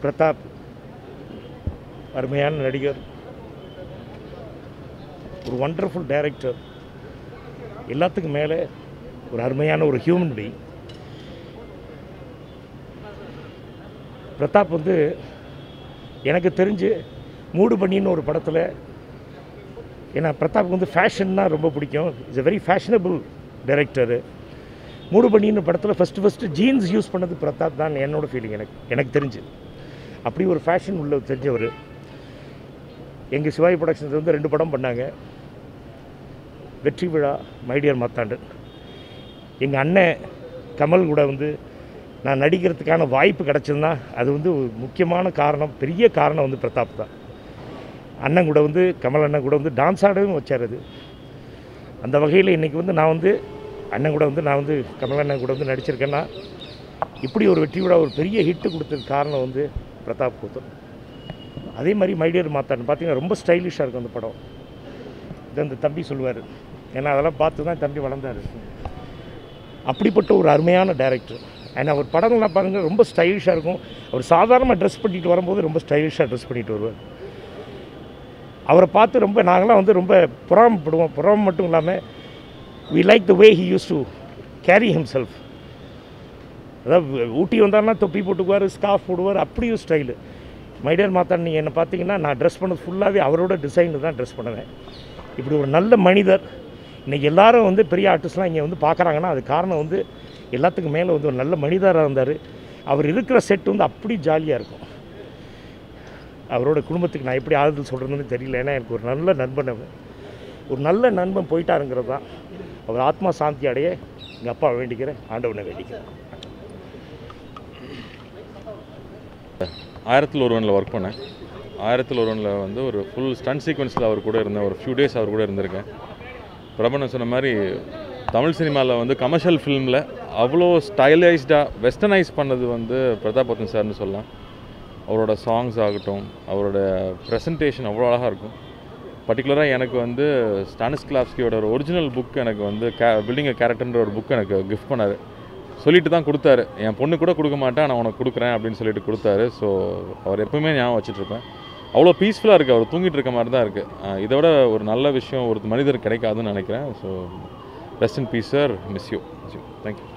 பிரதாப் அருமையான நடிகர் ஒரு ஒண்டர்ஃபுல் டைரக்டர் எல்லாத்துக்கும் மேலே ஒரு அருமையான ஒரு ஹியூமன் பீயிங் பிரதாப் வந்து எனக்கு தெரிஞ்சு மூடு பண்ணின்னு ஒரு படத்தில் ஏன்னா பிரதாப் வந்து ஃபேஷன்னா ரொம்ப பிடிக்கும் is a very fashionable director மூடு பண்ணின்னு படத்தில் ஃபஸ்ட்டு ஃபஸ்ட்டு ஜீன்ஸ் யூஸ் பண்ணது பிரதாப் தான் என்னோட ஃபீலிங் எனக்கு எனக்கு தெரிஞ்சு அப்படி ஒரு ஃபேஷன் உள்ள தெரிஞ்சவர் எங்கள் சிவாஜி ப்ரொடக்ஷன்ஸ் வந்து ரெண்டு படம் பண்ணாங்க வெற்றி விழா மைடியர் மாத்தாண்டன் எங்கள் அண்ணன் கமல் கூட வந்து நான் நடிக்கிறதுக்கான வாய்ப்பு கிடச்சதுன்னா அது வந்து ஒரு முக்கியமான காரணம் பெரிய காரணம் வந்து பிரதாப் தான் அண்ணன் கூட வந்து கமல் அண்ணன் கூட வந்து டான்ஸ் ஆடவும் வச்சார் அது அந்த வகையில் இன்றைக்கி வந்து நான் வந்து அண்ணன் கூட வந்து நான் வந்து கமல் அண்ணன் கூட வந்து நடிச்சிருக்கேன்னா இப்படி ஒரு வெற்றி விழா ஒரு பெரிய ஹிட்டு கொடுத்ததுக்கு காரணம் வந்து பிரதாப் கூத்தன் அதே மாதிரி மைடியர் மாத்தான் பார்த்தீங்கன்னா ரொம்ப ஸ்டைலிஷாக இருக்கும் அந்த படம் இது அந்த தம்பி சொல்லுவார் ஏன்னா அதெல்லாம் பார்த்து தான் தம்பி வளர்ந்தார் அப்படிப்பட்ட ஒரு அருமையான டைரக்டர் அண்ட் அவர் படங்கள்லாம் பாருங்கள் ரொம்ப ஸ்டைலிஷாக இருக்கும் அவர் சாதாரணமாக ட்ரெஸ் பண்ணிட்டு வரும்போது ரொம்ப ஸ்டைலிஷாக ட்ரெஸ் பண்ணிட்டு வருவார் அவரை பார்த்து ரொம்ப நாங்களாம் வந்து ரொம்ப புறாமப்படுவோம் புறாம மட்டும் இல்லாமல் we like the way he use to carry himself அதாவது ஊட்டி வந்தாருன்னா தொப்பி போட்டுக்குவார் ஸ்கார்ஃப் போடுவார் அப்படி ஒரு ஸ்டைலு மைடியர் மாத்தான் நீங்கள் என்னை பார்த்தீங்கன்னா நான் ட்ரெஸ் பண்ணது ஃபுல்லாகவே அவரோட டிசைனில் தான் ட்ரெஸ் பண்ணுவேன் இப்படி ஒரு நல்ல மனிதர் இன்றைக்கி எல்லாரும் வந்து பெரிய ஆர்டிஸ்ட்லாம் இங்கே வந்து பார்க்குறாங்கன்னா அது காரணம் வந்து எல்லாத்துக்கும் மேலே வந்து ஒரு நல்ல மனிதராக இருந்தார் அவர் இருக்கிற செட் வந்து அப்படி ஜாலியாக இருக்கும் அவரோட குடும்பத்துக்கு நான் எப்படி ஆறுதல் சொல்கிறதுன்னு தெரியல ஏன்னா எனக்கு ஒரு நல்ல நண்பன் அவர் ஒரு நல்ல நண்பன் போயிட்டாருங்கிறது தான் அவர் ஆத்மா சாந்தி அடைய எங்கள் அப்பா வேண்டிக்கிறேன் ஆண்டவனை வேண்டிக்கிறேன் ஆயிரத்தில் ஒருவனில் ஒர்க் பண்ணேன் ஆயிரத்தில் ஒருவனில் வந்து ஒரு ஃபுல் ஸ்டன் சீக்வன்ஸில் அவர் கூட இருந்தேன் ஒரு ஃபியூ டேஸ் அவர் கூட இருந்திருக்கேன் பிரபண்ணன் சொன்ன மாதிரி தமிழ் சினிமாவில் வந்து கமர்ஷியல் ஃபிலிமில் அவ்வளோ ஸ்டைலைஸ்டாக வெஸ்டர்னைஸ் பண்ணது வந்து பிரதாப் பத்தன் சார்னு சொல்லலாம் அவரோட சாங்ஸ் ஆகட்டும் அவரோட ப்ரெசன்டேஷன் அவ்வளோ அழகாக இருக்கும் பர்டிகுலராக எனக்கு வந்து ஸ்டானிஸ் கிளாப்ஸ்கியோட ஒரு ஒரிஜினல் புக் எனக்கு வந்து கே பில்டிங் கேரக்டர்ன்ற ஒரு புக் எனக்கு கிஃப்ட் பண்ணார் சொல்லிட்டு தான் கொடுத்தாரு என் பொண்ணு கூட கொடுக்க மாட்டேன் நான் உனக்கு கொடுக்குறேன் அப்படின்னு சொல்லிட்டு கொடுத்தாரு ஸோ அவர் எப்பவுமே ஞாபகம் வச்சுட்ருப்பேன் அவ்வளோ பீஸ்ஃபுல்லாக இருக்குது அவர் தூங்கிட்டு இருக்க மாதிரி தான் இருக்குது இதை விட ஒரு நல்ல விஷயம் ஒரு மனிதர் கிடைக்காதுன்னு நினைக்கிறேன் so rest in peace sir miss you miss you thank you